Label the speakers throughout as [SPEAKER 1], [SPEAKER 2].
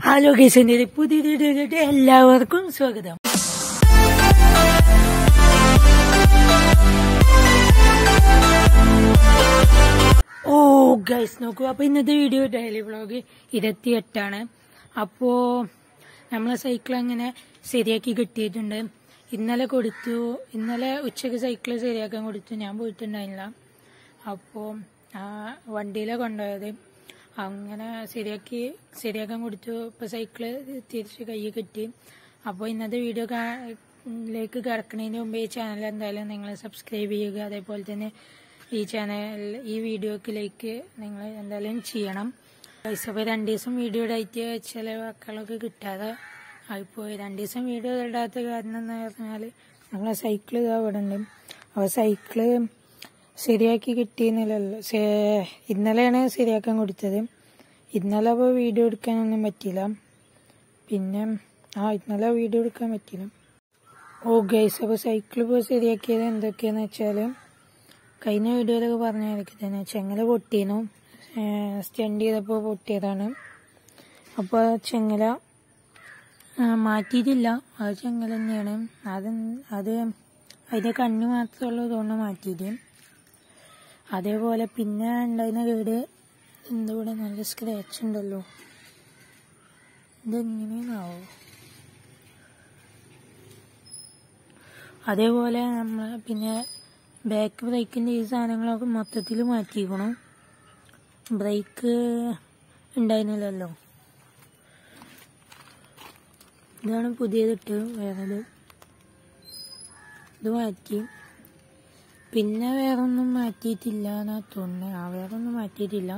[SPEAKER 1] hello കേസിന്റെ ഒരു പുതിയ വീഡിയോയിലേക്ക് എല്ലാവർക്കും സ്വാഗതം ഓ ഗൈസ് നോക്കൂ അപ്പൊ ഇന്നത്തെ വീഡിയോ ഡെയിലി വ്ളോഗ് ഇരുപത്തി എട്ടാണ് അപ്പോ നമ്മളെ സൈക്കിൾ അങ്ങനെ ശരിയാക്കി കിട്ടിയിട്ടുണ്ട് ഇന്നലെ കൊടുത്തു ഇന്നലെ ഉച്ചക്ക് സൈക്കിൾ ശരിയാക്കാൻ കൊടുത്തു ഞാൻ പോയിട്ടുണ്ടായില്ല അപ്പോൾ ആ വണ്ടിയിലെ കൊണ്ടുപോയത് അങ്ങനെ ശരിയാക്കി ശരിയാക്കാൻ കൊടുത്തു ഇപ്പൊ സൈക്കിള് തിരിച്ച് കൈ കിട്ടി അപ്പോൾ ഇന്നത്തെ വീഡിയോ ലേക്ക് കിടക്കുന്നതിന് മുമ്പ് ഈ ചാനൽ എന്തായാലും നിങ്ങൾ സബ്സ്ക്രൈബ് ചെയ്യുക അതേപോലെ തന്നെ ഈ ചാനൽ ഈ വീഡിയോക്ക് ലൈക്ക് നിങ്ങൾ എന്തായാലും ചെയ്യണം പൈസ ഇപ്പോൾ രണ്ട് ദിവസം വീഡിയോ ഇടായിട്ട് ചില വാക്കുകളൊക്കെ കിട്ടാതെ ആയിപ്പോയി രണ്ട് ദിവസം വീഡിയോ ഇടാത്ത കാരണം എന്ന് പറഞ്ഞാൽ നമ്മളെ സൈക്കിൾ ഇതാ ഇവിടെ ഉണ്ട് അപ്പോൾ സൈക്കിള് ശരിയാക്കി കിട്ടിയെന്നില്ലല്ലോ ഇന്നലെയാണ് ശരിയാക്കാൻ കൊടുത്തത് ഇന്നലെ അപ്പോൾ വീഡിയോ എടുക്കാനൊന്നും പറ്റിയില്ല പിന്നെ ആ ഇന്നലെ വീഡിയോ എടുക്കാൻ പറ്റിയില്ല ഓ ഗൈസ് അപ്പോൾ സൈക്കിൾ ഇപ്പോൾ ശരിയാക്കിയത് എന്തൊക്കെയാന്ന് വെച്ചാൽ കഴിഞ്ഞ വീഡിയോയിലൊക്കെ പറഞ്ഞായിരിക്കും തന്നെ ചെങ്ങല പൊട്ടിയിരുന്നു സ്റ്റെൻഡ് ചെയ്തപ്പോൾ പൊട്ടിയതാണ് അപ്പോൾ ചെങ്ങല മാറ്റിയിട്ടില്ല അത് ചെങ്ങല തന്നെയാണ് അത് അത് അതിൻ്റെ കണ്ണ് മാത്രമുള്ളതുകൊണ്ട് മാറ്റിയിട്ട് അതേപോലെ പിന്നെ ഉണ്ടായിരുന്ന കേട് എന്തുകൂടെ നല്ല സ്ക്രാച്ച് ഉണ്ടല്ലോ ഇതെങ്ങനെയാണാവോ അതേപോലെ നമ്മൾ പിന്നെ ബാക്ക് ബ്രേക്കിൻ്റെ ഈ സാധനങ്ങളൊക്കെ മൊത്തത്തിൽ മാറ്റിയിരിക്കണം ബ്രേക്ക് ഉണ്ടായിരുന്നില്ലല്ലോ ഇതാണ് പുതിയതിട്ട് വേറൊരു ഇത് മാറ്റി പിന്നെ വേറൊന്നും മാറ്റിയിട്ടില്ല എന്നാ തോന്നുന്നത് ആ വേറൊന്നും മാറ്റിയിട്ടില്ല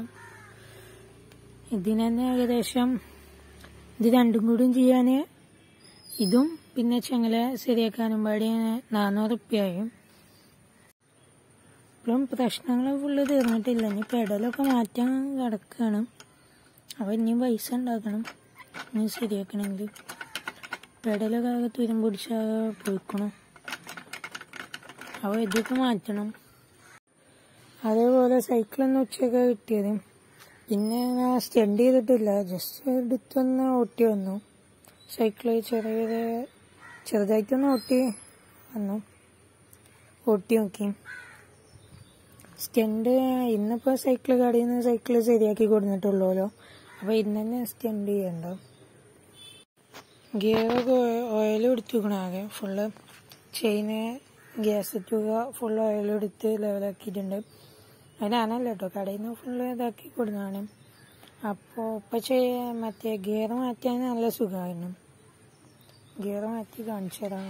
[SPEAKER 1] ഇതിന് തന്നെ ഏകദേശം ഇത് രണ്ടും കൂടിയും ചെയ്യാൻ ഇതും പിന്നെ ചെങ്ങല ശരിയാക്കാനും പാടി നാനൂറ് റുപ്യായും ഇപ്പോഴും പ്രശ്നങ്ങൾ ഫുള്ള് തീർന്നിട്ടില്ല ഇനി പെടലൊക്കെ മാറ്റാൻ കിടക്കുകയാണ് അപ്പോൾ ഇനിയും പൈസ ഉണ്ടാക്കണം ഇനി ശരിയാക്കണമെങ്കിൽ പെടലൊക്കെ തുരം പിടിച്ച് പോയിക്കണം അപ്പോൾ ഇതൊക്കെ മാറ്റണം അതേപോലെ സൈക്കിളൊന്ന് ഉച്ചയൊക്കെ കിട്ടിയത് പിന്നെ ഞാൻ സ്റ്റെൻഡ് ചെയ്തിട്ടില്ല ജസ്റ്റ് എടുത്തൊന്ന് ഓട്ടി വന്നു സൈക്കിള് ചെറിയ ചെറുതായിട്ടൊന്ന് ഓട്ടി വന്നു ഓട്ടി നോക്കി സ്റ്റെൻഡ് ഇന്നിപ്പോൾ സൈക്കിൾ കടയിൽ നിന്ന് സൈക്കിൾ ശരിയാക്കി കൊടുത്തിട്ടുള്ളൂല്ലോ അപ്പോൾ ഇന്ന് തന്നെ സ്റ്റെൻഡ് ചെയ്യണ്ട ഗിയറൊക്കെ ഓയിൽ എടുത്തുക്കണം ആകെ ഫുള്ള് ചെയിന് ഗ്യാസ് തുക ഫുൾ ഓയിൽ എടുത്ത് ലെവലാക്കിയിട്ടുണ്ട് അതിനാണല്ലോ കേട്ടോ കടയിൽ നിന്ന് ഫുള്ള് ഇതാക്കി കൊടുക്കുന്നതാണ് അപ്പോൾ ഇപ്പം ചെയ്യ മറ്റേ ഗിയർ മാറ്റാൻ നല്ല സുഖമായിരുന്നു ഗിയർ മാറ്റി കാണിച്ചു തരാം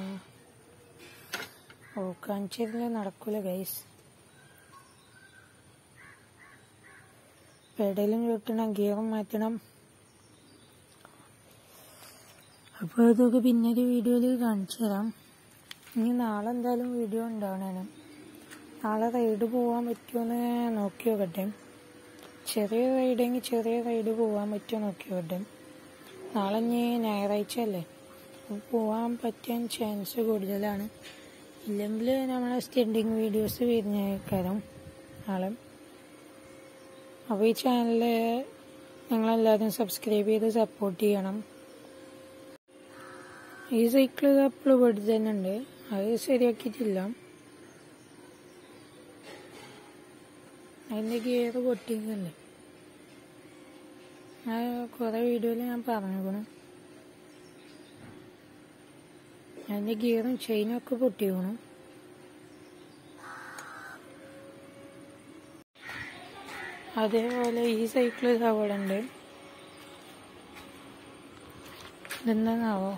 [SPEAKER 1] ഓ കാണിച്ചതിൽ നടക്കൂല ഗൈസ് പെടലും ചുട്ടണം ഗിയറും മാറ്റണം അപ്പോൾ ഇതൊക്കെ പിന്നെ ഒരു വീഡിയോയിൽ കാണിച്ചു തരാം ഇനി നാളെ എന്തായാലും വീഡിയോ ഉണ്ടാവണേനും നാളെ റൈഡ് പോകാൻ പറ്റുമെന്ന് നോക്കി നോക്കട്ടെ ചെറിയ റൈഡെങ്കിൽ ചെറിയ റൈഡ് പോകാൻ പറ്റുമോ നോക്കി നോക്കട്ടെ നാളെ ഇനി ഞായറാഴ്ച അല്ലേ പോകാൻ പറ്റാൻ ചാൻസ് കൂടുതലാണ് ഇല്ലെങ്കിൽ നമ്മളെ സ്റ്റെൻഡിങ് വീഡിയോസ് വരുന്നേക്കാരം നാളെ അപ്പോൾ ഈ ചാനൽ നിങ്ങളെല്ലാവരും സബ്സ്ക്രൈബ് ചെയ്ത് സപ്പോർട്ട് ചെയ്യണം ഈ സൈക്കിൾ അപ്പോൾ ഇവിടെ തന്നെ ഉണ്ട് അത് ശരിയാക്കിയിട്ടില്ല അതിൻ്റെ ഗിയർ പൊട്ടിയതല്ലേ ആ കുറേ വീഡിയോയിൽ ഞാൻ പറഞ്ഞിരിക്കണം അതിൻ്റെ ഗിയറും ചെയിനും ഒക്കെ പൊട്ടിക്കണം അതേപോലെ ഈ സൈക്കിൾ അവിടെ ഉണ്ട് ഇതെന്താണാവോ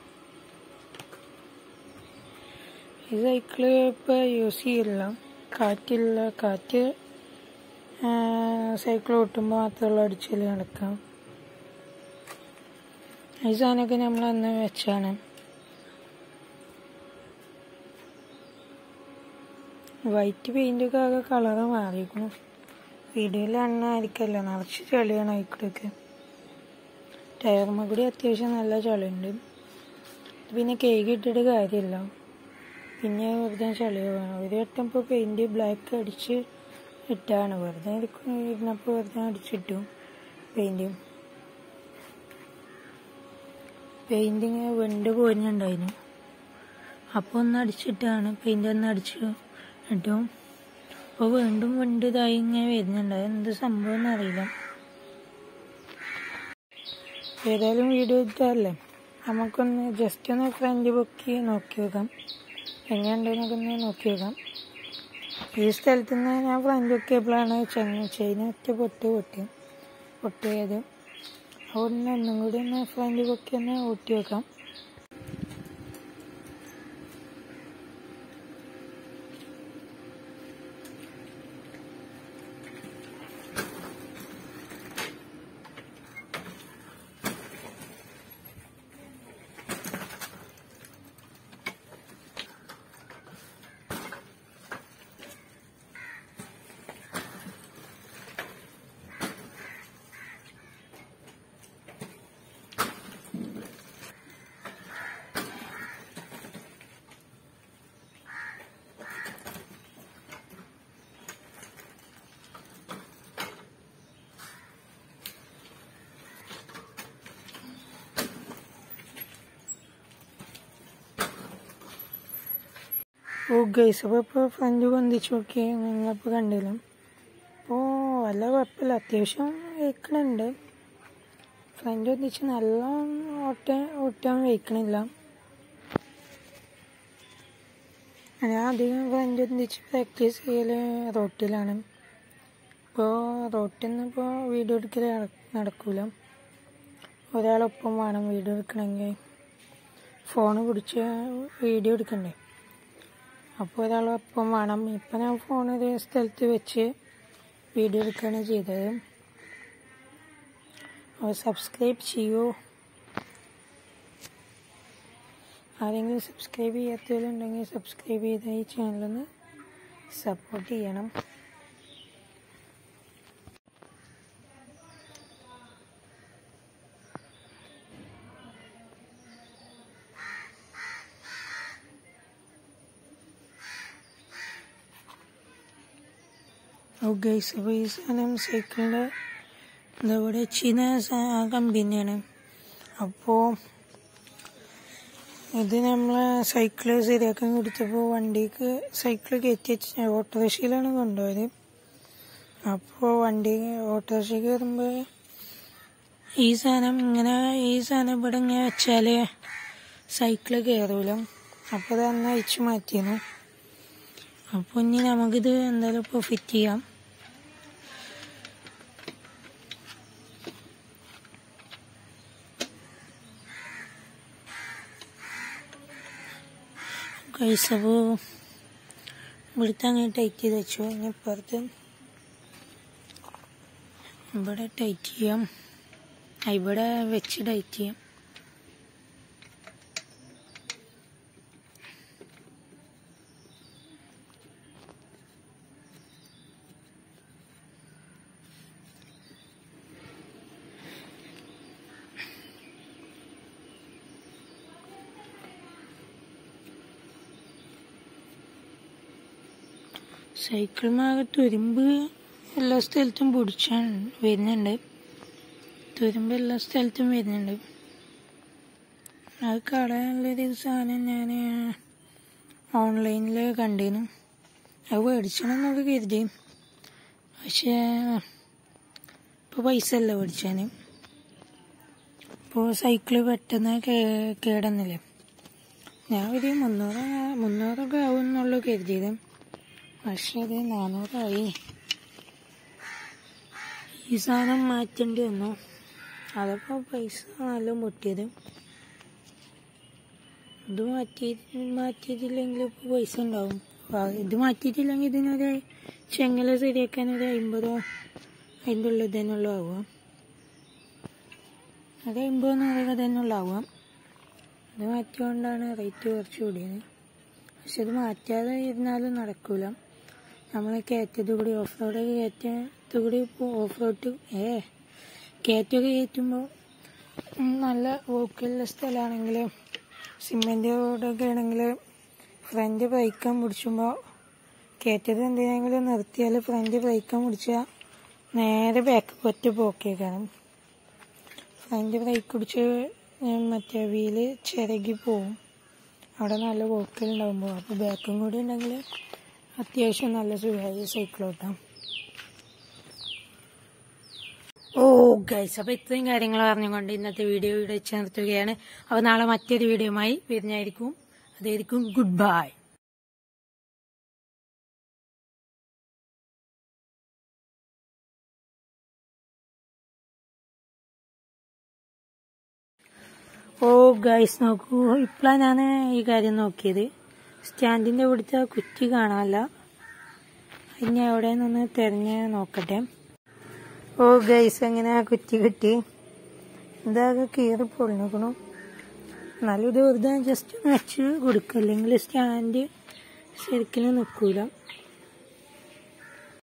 [SPEAKER 1] ഈ സൈക്കിള് ഇപ്പോൾ യൂസ് ചെയ്യില്ല കാറ്റില്ല കാറ്റ് സൈക്കിൾ ഓട്ടുമ്പോൾ മാത്രമുള്ള അടിച്ചല് നടക്കാം ഈ സാധനമൊക്കെ നമ്മൾ അന്ന് വെച്ചാണ് വൈറ്റ് പെയിൻ്റൊക്കെ ആകെ കളറ് മാറിയിരിക്കുന്നു വീഡിയോയിൽ എണ്ണായിരിക്കല്ലോ നിറച്ച് ചെളിയാണ് അയക്കൂടെയൊക്കെ ടയർമ കൂടി അത്യാവശ്യം നല്ല ചളിയുണ്ട് പിന്നെ കേക്ക് ഇട്ടിട്ട് കാര്യമില്ല പിന്നെ വെറുതെ ചളി വേണം ഒരു വട്ടം ഇപ്പോൾ പെയിൻറ് ബ്ലാക്ക് അടിച്ച് ഇട്ടാണ് വെറുതെ ഇരുന്നപ്പോൾ വെറുതെ അടിച്ചിട്ടു പെയിൻറ് പെയിന്റ് ഇങ്ങനെ വെണ്ട് പോരുന്നുണ്ടായിരുന്നു അപ്പോൾ ഒന്ന് അടിച്ചിട്ടാണ് പെയിന്റ് ഒന്ന് അടിച്ചു എന്നിട്ടും അപ്പോൾ വീണ്ടും വെണ്ട് ഇതായി ഇങ്ങനെ വരുന്നുണ്ട് എന്ത് സംഭവം എന്നറിയില്ല ഏതായാലും വീഡിയോ ഇട്ടല്ലേ നമുക്കൊന്ന് ജസ്റ്റ് ഒന്ന് ഫ്രണ്ട് പൊക്കി നോക്കി നോക്കാം എങ്ങനെയുണ്ടെന്നൊക്കെ ഒന്ന് നോക്കി നോക്കാം ഈ സ്ഥലത്ത് നിന്ന് ഞാൻ ഫ്രണ്ട് പൊക്കിയപ്പോഴാണ് ചെങ്ങ ചെയിന് ഒറ്റ പൊട്ട് പൊട്ടി പൊട്ടിയത് അതുകൊണ്ട് ഒന്നും കൂടി ഒന്ന് ഫ്രണ്ട് പൊക്കി ഒന്ന് ഊട്ടി വെക്കാം ഓ ഗൈസ് അപ്പോൾ ഇപ്പോൾ ഫ്രണ്ട് പൊന്തിച്ച് നോക്കി നിങ്ങളിപ്പോൾ കണ്ടില്ല അപ്പോൾ വല്ല കുഴപ്പമില്ല അത്യാവശ്യം വയ്ക്കണുണ്ട് ഫ്രണ്ട് പൊന്തിച്ച് നല്ല ഓട്ട ഓട്ടാൻ വയ്ക്കണില്ല ഞാൻ അധികം ഫ്രണ്ട് പൊന്തിച്ച് പ്രാക്ടീസ് ചെയ്യൽ റോട്ടിലാണ് ഇപ്പോൾ റോട്ടിൽ നിന്ന് ഇപ്പോൾ വീഡിയോ എടുക്കൽ നടക്കൂല ഒരാളൊപ്പം വേണം വീഡിയോ എടുക്കണമെങ്കിൽ ഫോണ് പിടിച്ച് വീഡിയോ എടുക്കണ്ടേ അപ്പോൾ ഒരാളൊപ്പം വേണം ഇപ്പം ഞാൻ ഫോൺ ഒരു സ്ഥലത്ത് വെച്ച് വീഡിയോ എടുക്കുകയാണ് ചെയ്തത് അപ്പോൾ സബ്സ്ക്രൈബ് ചെയ്യൂ ആരെങ്കിലും സബ്സ്ക്രൈബ് ചെയ്യാത്തവരുണ്ടെങ്കിൽ സബ്സ്ക്രൈബ് ചെയ്ത ഈ ചാനലൊന്ന് സപ്പോർട്ട് ചെയ്യണം ഓ ഗൈസ് അപ്പോൾ ഈ സാധനം സൈക്കിളിൻ്റെ ഇതവിടെ ചീന കമ്പനിയാണ് അപ്പോൾ ഇത് നമ്മൾ സൈക്കിള് ശരിയാക്കാൻ കൊടുത്തപ്പോൾ വണ്ടിക്ക് സൈക്കിൾ കയറ്റി വെച്ച് ഓട്ടോറിക്ഷയിലാണ് കൊണ്ടുപോയത് അപ്പോൾ വണ്ടി ഓട്ടോറിക്ഷ കയറുമ്പോൾ ഈ സാധനം ഇങ്ങനെ ഈ സാധനം ഇവിടെ ഇങ്ങനെ വെച്ചാൽ സൈക്കിള് കയറൂല അപ്പോൾ അത് അന്ന് അയച്ചു മാറ്റിയിരുന്നു അപ്പോൾ ഇനി നമുക്കിത് എന്തായാലും ഇപ്പോൾ ഫിറ്റ് ചെയ്യാം കഴിച്ചപ്പോൾ ഇവിടുത്തെ അങ്ങനെ ടൈറ്റ് ചെയ്ത് വെച്ചു ഇനി ഇപ്പുറത്ത് ഇവിടെ ടൈറ്റ് ചെയ്യാം ആ, ഇവിടെ വെച്ച് ടൈറ്റ് ചെയ്യാം സൈക്കിൾ മാകെ തുരുമ്പ് എല്ലാ സ്ഥലത്തും പിടിച്ചാൻ വരുന്നുണ്ട് തുരുമ്പ് എല്ലാ സ്ഥലത്തും വരുന്നുണ്ട് അത് കളയാനുള്ളൊരു സാധനം ഞാൻ ഓൺലൈനിൽ കണ്ടിരുന്നു അത് മേടിച്ചണമെന്നൊക്കെ കരുതി പക്ഷേ ഇപ്പോൾ പൈസ അല്ല മേടിച്ചാൻ ഇപ്പോൾ സൈക്കിള് പെട്ടെന്ന് കേ- കേടന്നില്ലേ ഞാൻ ഒരു മുന്നൂറ് മുന്നൂറൊക്കെ ആവും എന്നുള്ളൂ കരുതിയത് പക്ഷെ അത് നാനൂറായി ഈ സാധനം മാറ്റേണ്ടി വന്നു അതപ്പോൾ പൈസ നല്ല പൊട്ടിയത് ഇത് മാറ്റി മാറ്റിയിട്ടില്ലെങ്കിൽ ഇപ്പോൾ പൈസ ഉണ്ടാവും ആ, ഇത് മാറ്റിയിട്ടില്ലെങ്കിൽ ഇതിനൊരു ചെങ്ങല ശരിയാക്കാൻ ഒരു അമ്പതോ അതിൻ്റെ ഉള്ളിൽ തന്നെയുള്ള ആവുക അത് അമ്പതോ നൂറൊക്കെ തന്നെയുള്ള ആവുക ഇത് മാറ്റിയോണ്ടാണ് റേറ്റ് കുറച്ച് കൂടിയത് പക്ഷെ ഇത് മാറ്റാതെ ഇരുന്നാലും നടക്കൂല നമ്മൾ കയറ്റത് കൂടി ഓഫ് റോഡൊക്കെ കയറ്റത്ത് കൂടി ഓഫ് റോഡ് ഏ കയറ്റമൊക്കെ കയറ്റുമ്പോൾ നല്ല വോക്കുള്ള സ്ഥലമാണെങ്കിൽ സിമെൻ്റ് റോഡൊക്കെ ആണെങ്കിൽ ഫ്രണ്ട് ബ്രേക്കാൻ പിടിച്ചുമ്പോൾ കയറ്റത് എന്തിനെങ്കിലും നിർത്തിയാൽ ഫ്രണ്ട് ബ്രേക്കാൻ പിടിച്ചാൽ നേരെ ബാക്ക് ഒറ്റ പോക്കേക്കാണ് ഫ്രണ്ട് ബ്രേക്ക് പിടിച്ച് ഏഹ് മറ്റേ വീല് ചിരകി പോവും അവിടെ നല്ല പോക്കലുണ്ടാകുമ്പോൾ അപ്പോൾ ബാക്കും കൂടി ഉണ്ടെങ്കിൽ അത്യാവശ്യം നല്ല സുഖമായി സൈക്കിൾ ഓട്ടാം ഓ ഗൈസ് അപ്പോൾ ഇത്രയും കാര്യങ്ങൾ പറഞ്ഞുകൊണ്ട് ഇന്നത്തെ വീഡിയോ ഇവിടെ വെച്ച് നിർത്തുകയാണ് അപ്പോൾ നാളെ മറ്റൊരു വീഡിയോയുമായി വരുന്നതായിരിക്കും അതായിരിക്കും ഗുഡ് ബൈ ഓ ഗൈസ് നോക്കൂ ഇപ്പോഴാണ് ഞാൻ ഈ കാര്യം നോക്കിയത് സ്റ്റാൻഡിൻ്റെ ഇവിടുത്തെ ആ കുറ്റി കാണാനല്ല ഇനി എവിടെ നിന്ന് തിരഞ്ഞ് നോക്കട്ടെ ഓ ഗൈസ് അങ്ങനെ ആ കുറ്റി കിട്ടി ഇതാകെ കീറി പൊളിഞ്ഞിക്കണു എന്നാലും ഇത് വെറുതെ ജസ്റ്റ് ഒന്ന് വെച്ച് കൊടുക്കുക അല്ലെങ്കിൽ സ്റ്റാൻഡ് ശരിക്കും നിൽക്കൂല